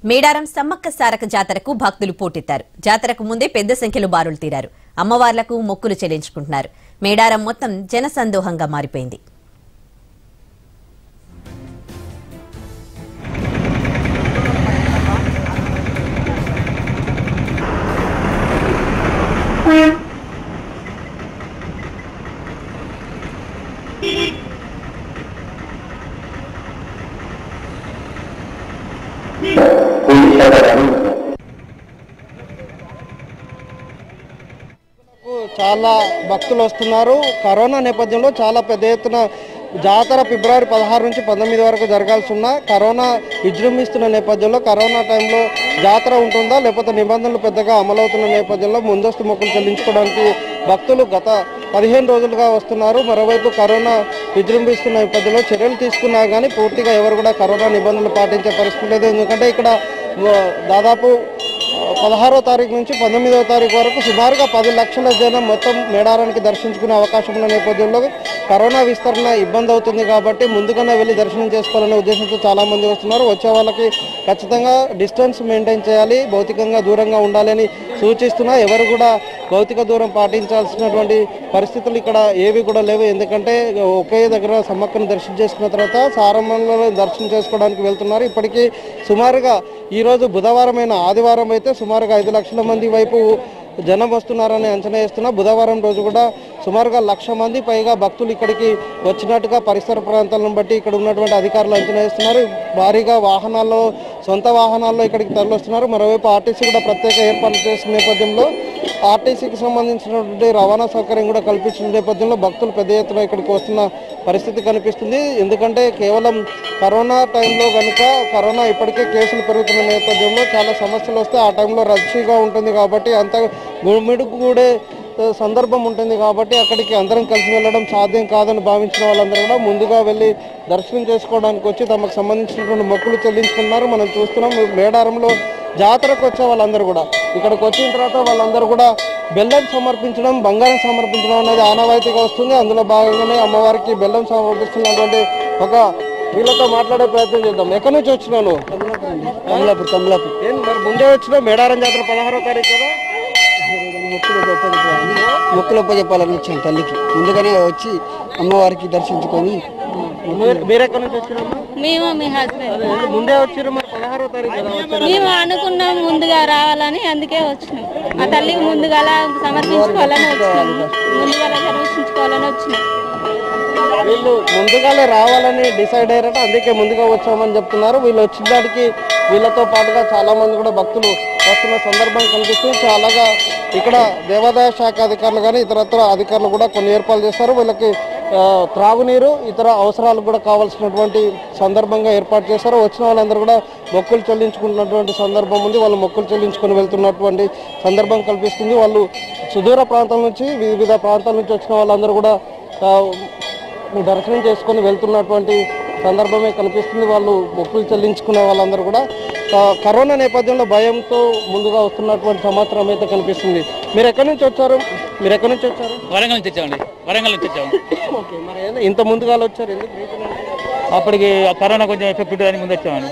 మేడారం సమ్మక్క సారక జాతరకు భక్తులు పోటెత్తారు జాతరకు ముందే పెద్ద సంఖ్యలో బారులు తీరారు అమ్మవార్లకు మొక్కులు చెల్లించుకుంటున్నారు మేడారం మొత్తం జనసందోహంగా మారిపోయింది చాలా భక్తులు వస్తున్నారు కరోనా నేపథ్యంలో చాలా పెద్ద ఎత్తున జాతర ఫిబ్రవరి పదహారు నుంచి పంతొమ్మిది వరకు జరగాల్సి ఉన్న కరోనా విజృంభిస్తున్న నేపథ్యంలో కరోనా టైంలో జాతర ఉంటుందా లేకపోతే నిబంధనలు పెద్దగా అమలవుతున్న నేపథ్యంలో ముందస్తు మొక్కులు చెల్లించుకోవడానికి భక్తులు గత పదిహేను రోజులుగా వస్తున్నారు మరోవైపు కరోనా విజృంభిస్తున్న నేపథ్యంలో చర్యలు తీసుకున్నా కానీ పూర్తిగా ఎవరు కూడా కరోనా నిబంధనలు పాటించే పరిస్థితి లేదు ఎందుకంటే ఇక్కడ ఆ, దాదాపు పదహారో తారీఖు నుంచి పంతొమ్మిదవ తారీఖు వరకు సుమారుగా పది లక్షల జనం మొత్తం మేడారానికి దర్శించుకునే అవకాశం ఉన్న నేపథ్యంలో కరోనా విస్తరణ ఇబ్బంది అవుతుంది కాబట్టి ముందుగానే వెళ్ళి దర్శనం చేసుకోవాలనే ఉద్దేశంతో చాలా మంది వస్తున్నారు వచ్చే వాళ్ళకి ఖచ్చితంగా డిస్టెన్స్ మెయింటైన్ చేయాలి భౌతికంగా దూరంగా ఉండాలని సూచిస్తున్నా ఎవరు కూడా భౌతిక దూరం పాటించాల్సినటువంటి పరిస్థితులు ఇక్కడ ఏవి కూడా లేవు ఎందుకంటే ఒకే దగ్గర సమ్మక్కను దర్శనం చేసుకున్న తర్వాత సారంభంలో దర్శనం చేసుకోవడానికి వెళ్తున్నారు ఇప్పటికీ సుమారుగా ఈరోజు బుధవారమైన ఆదివారం అయితే సుమారుగా ఐదు లక్షల మంది వైపు జనం వస్తున్నారని అంచనా వేస్తున్నా బుధవారం రోజు కూడా సుమారుగా లక్ష మంది పైగా భక్తులు ఇక్కడికి వచ్చినట్టుగా పరిసర ప్రాంతాలను బట్టి ఇక్కడ ఉన్నటువంటి అధికారులు అంచనా వేస్తున్నారు భారీగా వాహనాల్లో సొంత వాహనాల్లో ఇక్కడికి తరలిస్తున్నారు మరోవైపు ఆర్టీసీ కూడా ప్రత్యేక ఏర్పాట్లు చేసిన నేపథ్యంలో ఆర్టీసీకి సంబంధించినటువంటి రవాణా సౌకర్యం కూడా కల్పించిన నేపథ్యంలో భక్తులు పెద్ద ఎత్తున ఇక్కడికి వస్తున్న పరిస్థితి కనిపిస్తుంది ఎందుకంటే కేవలం కరోనా టైంలో కనుక కరోనా ఇప్పటికే కేసులు పెరుగుతున్న నేపథ్యంలో చాలా సమస్యలు వస్తే ఆ టైంలో రద్దీగా ఉంటుంది కాబట్టి అంత గుమిడుకు కూడా సందర్భం ఉంటుంది కాబట్టి అక్కడికి అందరం కలిసి వెళ్ళడం సాధ్యం కాదని భావించిన వాళ్ళందరూ కూడా ముందుగా వెళ్ళి దర్శనం చేసుకోవడానికి వచ్చి తమకు సంబంధించినటువంటి మొక్కులు చెల్లించుకున్నారు మనం చూస్తున్నాం మేడారంలో జాతరకు వచ్చే వాళ్ళందరూ కూడా ఇక్కడికి వచ్చిన తర్వాత వాళ్ళందరూ కూడా బెల్లం సమర్పించడం బంగారం సమర్పించడం అనేది ఆనవాయితీగా వస్తుంది అందులో భాగంగానే అమ్మవారికి బెల్లం సమర్పిస్తున్నటువంటి ఒక వీళ్ళతో మాట్లాడే ప్రయత్నం చేద్దాం ఎక్కడి నుంచి వచ్చినాను కమలాపూర్ కమలాపూర్ ఏం మరి ముందే వచ్చినా మేడారం జాతర పదహారో తారీఖు కదా మొక్కులు గొప్ప చెప్పాలని మొక్కులు గొప్ప చెప్పాలని వచ్చాను తల్లికి ముందుగానే వచ్చి అమ్మవారికి దర్శించుకొని మీరు- మీరు ఎక్కడి నుంచి వచ్చినాము మేము మీ హస్బెండ్ ముందే వచ్చారు మరి పదహారో తారీఖు కదా వచ్చారు మేము అనుకున్నాం ముందుగా రావాలని అందుకే వచ్చినాం ఆ తల్లికి ముందుగా సమర్పించుకోవాలని వచ్చినాం ముందుగా సమర్పించుకోవాలని వచ్చినాం వీళ్ళు ముందుగానే రావాలని డిసైడ్ అయ్యారట అందుకే ముందుగా వచ్చామని చెప్తున్నారు వీళ్ళు వచ్చిన దానికి వీళ్ళతో పాటుగా చాలా మంది కూడా భక్తులు వస్తున్న సందర్భం కనిపిస్తుంది చాలాగా ఇక్కడ దేవాదాయ శాఖ అధికారులు కానీ ఇతరత్ర అధికారులు కూడా కొన్ని ఏర్పాట్లు చేస్తారు వీళ్ళకి ఆ, త్రాగునీరు ఇతర అవసరాలకు కూడా కావాల్సినటువంటి సందర్భంగా ఏర్పాటు చేస్తారు వచ్చిన వాళ్ళందరూ కూడా మొక్కులు చెల్లించుకుంటున్నటువంటి సందర్భం ఉంది వాళ్ళు మొక్కులు చెల్లించుకొని వెళ్తున్నటువంటి సందర్భం కల్పిస్తుంది వాళ్ళు సుదూర ప్రాంతాల నుంచి వివిధ ప్రాంతాల నుంచి వచ్చిన వాళ్ళందరూ కూడా ఆ, దర్శనం చేసుకొని వెళ్తున్నటువంటి సందర్భమే కనిపిస్తుంది వాళ్ళు మొక్కులు చెల్లించుకునే వాళ్ళందరూ కూడా ఆ, కరోనా నేపథ్యంలో భయంతో ముందుగా వస్తున్నటువంటి సమాచారం అయితే కనిపిస్తుంది మీరు ఎక్కడి నుంచి వచ్చారు మీరు ఎక్కడి నుంచి వచ్చారు వరంగల్ నుంచి వచ్చామండి వరంగల్ నుంచి వచ్చాము ఓకే మరి ఏంది ఇంత ముందుగా వచ్చారు ఎందుకు రీజన్ ఏంటి? అప్పటికి కరోనా కొంచెం ఎఫెక్ట్ ఉండడానికి ముందు వచ్చామండి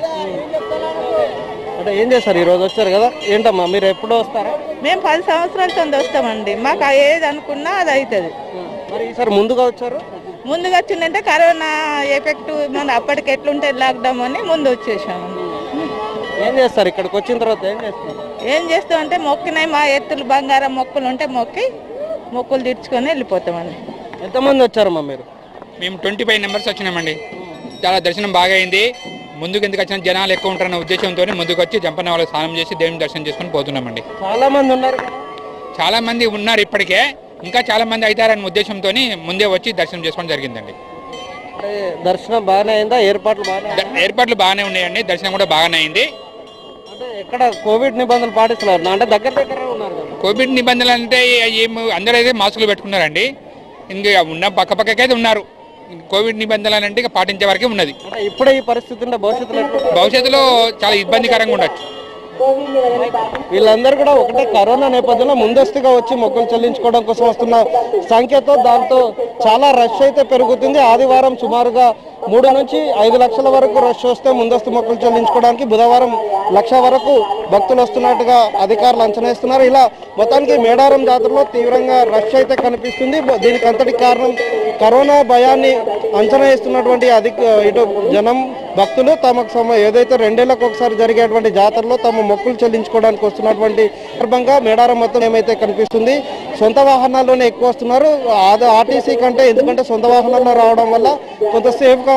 అంటే ఏం చేస్తారు ఈ రోజు వచ్చారు కదా ఏంటమ్మా మీరు ఎప్పుడు వస్తారా మేము పది సంవత్సరాల కింద వస్తామండి మాకు ఆ ఏది అనుకున్నా అది అవుతుంది మరి ఈసారి ముందుగా వచ్చారు ముందుగా వచ్చిందంటే కరోనా ఎఫెక్ట్ మన అప్పటికి ఎట్లుంటే లాక్డౌన్ అని ముందు వచ్చేసామండి ఏం చేస్తారు ఇక్కడికి వచ్చిన తర్వాత ఏం చేస్తారు ఏం చేస్తామంటే మొక్కినాయి మా ఎత్తులు బంగారం మొక్కులు ఉంటే మొక్కి మొక్కులు తీర్చుకొని వెళ్ళిపోతామండి ఎంతమంది వచ్చారమ్మా మీరు మేము ట్వంటీ ఫైవ్ నెంబర్స్ వచ్చినామండి చాలా దర్శనం బాగా అయింది ముందుకు ఎందుకు వచ్చిన జనాలు ఎక్కువ ఉంటారన్న ఉద్దేశంతో ముందుకు వచ్చి జంపన్న వాళ్ళకి స్నానం చేసి దేవుని దర్శనం చేసుకొని పోతున్నామండి చాలా మంది ఉన్నారు కదా చాలా మంది ఉన్నారు ఇప్పటికే ఇంకా చాలా మంది అవుతారన్న ఉద్దేశంతో ముందే వచ్చి దర్శనం చేసుకోవడం జరిగిందండి అంటే దర్శనం బాగానే అయిందా ఏర్పాట్లు బాగానే ద- ఏర్పాట్లు బాగానే ఉన్నాయండి దర్శనం కూడా బాగానే అయింది అంటే ఎక్కడ కోవిడ్ నిబంధనలు పాటిస్తున్నారు అంటే దగ్గర దగ్గర ఉన్నారు కదా కోవిడ్ నిబంధనలు అంటే ఏం అందరూ అయితే మాస్కులు పెట్టుకున్నారండి ఇంకా ఉన్న పక్క పక్కకైతే ఉన్నారు కోవిడ్ నిబంధనలు అంటే ఇక పాటించే వరకే ఉన్నది అంటే ఇప్పుడే ఈ పరిస్థితి ఉంటే భవిష్యత్తులో ఎట్లా ఉంటుంది? భవిష్యత్తులో చాలా ఇబ్బందికరంగా ఉండొచ్చు వీళ్ళందరూ కూడా ఒకటే కరోనా నేపథ్యంలో ముందస్తుగా వచ్చి మొక్కులు చెల్లించుకోవడం కోసం వస్తున్న సంఖ్యతో దాంతో చాలా రష్ అయితే పెరుగుతుంది ఆదివారం సుమారుగా మూడు నుంచి ఐదు లక్షల వరకు రష్ వస్తే ముందస్తు మొక్కులు చెల్లించుకోవడానికి బుధవారం లక్ష వరకు భక్తులు వస్తున్నట్టుగా అధికారులు అంచనా వేస్తున్నారు ఇలా మొత్తానికి మేడారం జాతరలో తీవ్రంగా రష్ అయితే కనిపిస్తుంది బ- దీనికి అంతటి కారణం కరోనా భయాన్ని అంచనా వేస్తున్నటువంటి అధిక ఇటు జనం భక్తులు తమకు సమ ఏదైతే రెండేళ్లకు ఒకసారి జరిగేటువంటి జాతరలో తమ మొక్కులు చెల్లించుకోవడానికి వస్తున్నటువంటి సందర్భంగా మేడారం మొత్తం ఏమైతే కనిపిస్తుంది సొంత వాహనాల్లోనే ఎక్కువ వస్తున్నారు అది ఆర్టీసీ కంటే ఎందుకంటే సొంత వాహనాల్లో రావడం వల్ల కొంత సేఫ్గా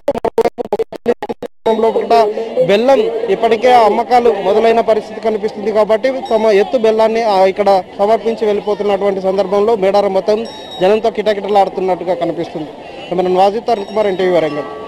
లోపల బెల్లం ఇప్పటికే అమ్మకాలు మొదలైన పరిస్థితి కనిపిస్తుంది కాబట్టి తమ ఎత్తు బెల్లాన్ని ఆ ఇక్కడ సమర్పించి వెళ్ళిపోతున్నటువంటి సందర్భంలో మేడారం మొత్తం జనంతో కిటకిటలాడుతున్నట్టుగా కనిపిస్తుంది మన వాజిత్ అరుణ్ కుమార్ ఎన్టీవీ వరంగల్